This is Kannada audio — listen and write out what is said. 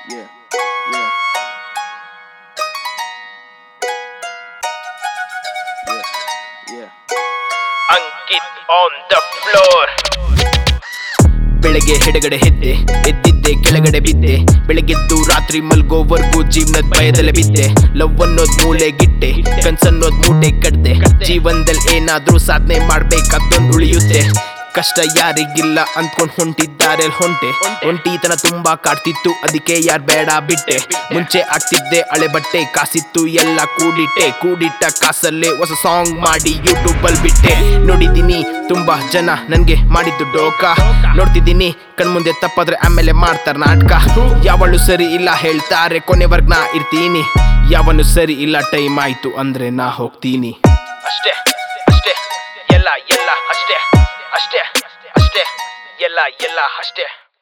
Yeah, yeah. Yeah, yeah. Ankit on the floor ಬೆಳಗ್ಗೆ ಎಡಗಡೆ ಹೆದ್ದೆ ಎದ್ದಿದ್ದೆ ಕೆಳಗಡೆ ಬಿದ್ದೆ ಬೆಳಗ್ಗೆದ್ದು ರಾತ್ರಿ ಮಲ್ಗೋವರ್ಗೂ ಜೀವನದ ಭಯದಲ್ಲೇ ಬಿದ್ದೆ ಲವ್ ಅನ್ನೋದ್ ಮೂಲೆ ಗಿಟ್ಟೆ ಕನ್ಸನ್ನೋದ್ ಮೂಟೆ ಕಟ್ದೆ ಜೀವನದಲ್ಲಿ ಏನಾದ್ರೂ ಸಾಧನೆ ಮಾಡ್ಬೇಕಾದ್ದೊಂದು ಉಳಿಯುತ್ತೆ ಕಷ್ಟ ಯಾರಿಗಿಲ್ಲ ಅಂದ್ಕೊಂಡ್ ಹೊಂಟಿದ್ದಾರೆ ಹೊಂಟೆ ಒಂಟಿತನ ತುಂಬಾ ಕಾಡ್ತಿತ್ತು ಅದಕ್ಕೆ ಯಾರ್ ಬೇಡ ಬಿಟ್ಟೆ ಮುಂಚೆ ಆಗ್ತಿದ್ದೆ ಹಳೆ ಬಟ್ಟೆ ಕಾಸಿತ್ತು ಎಲ್ಲ ಕೂಡಿಟ್ಟೆ ಕೂಡಿಟ್ಟ ಕಾಸಲ್ಲೇ ಹೊಸ ಸಾಂಗ್ ಮಾಡಿ ಯೂಟ್ಯೂಬ್ ಅಲ್ಲಿ ಬಿಟ್ಟೆ ನೋಡಿದ್ದೀನಿ ತುಂಬಾ ಜನ ನನ್ಗೆ ಮಾಡಿದ್ದು ಡೋಕ ನೋಡ್ತಿದ್ದೀನಿ ಕಣ್ಮುಂದೆ ತಪ್ಪಾದ್ರೆ ಆಮೇಲೆ ಮಾಡ್ತಾರ ನಾಟಕ ಯಾವಳು ಸರಿ ಇಲ್ಲ ಹೇಳ್ತಾರೆ ಕೊನೆವರ್ಗ್ ನಾ ಇರ್ತೀನಿ ಯಾವನು ಸರಿ ಇಲ್ಲ ಟೈಮ್ ಆಯ್ತು ಅಂದ್ರೆ ನಾ ಹೋಗ್ತೀನಿ ಅಷ್ಟೇ ಅಷ್ಟೇ ಎಲ್ಲ ಎಲ್ಲ ಅಷ್ಟೇ ಅಷ್ಟೇ ಅಷ್ಟೇ ಎಲ್ಲ ಎಲ್ಲ ಅಷ್ಟೇ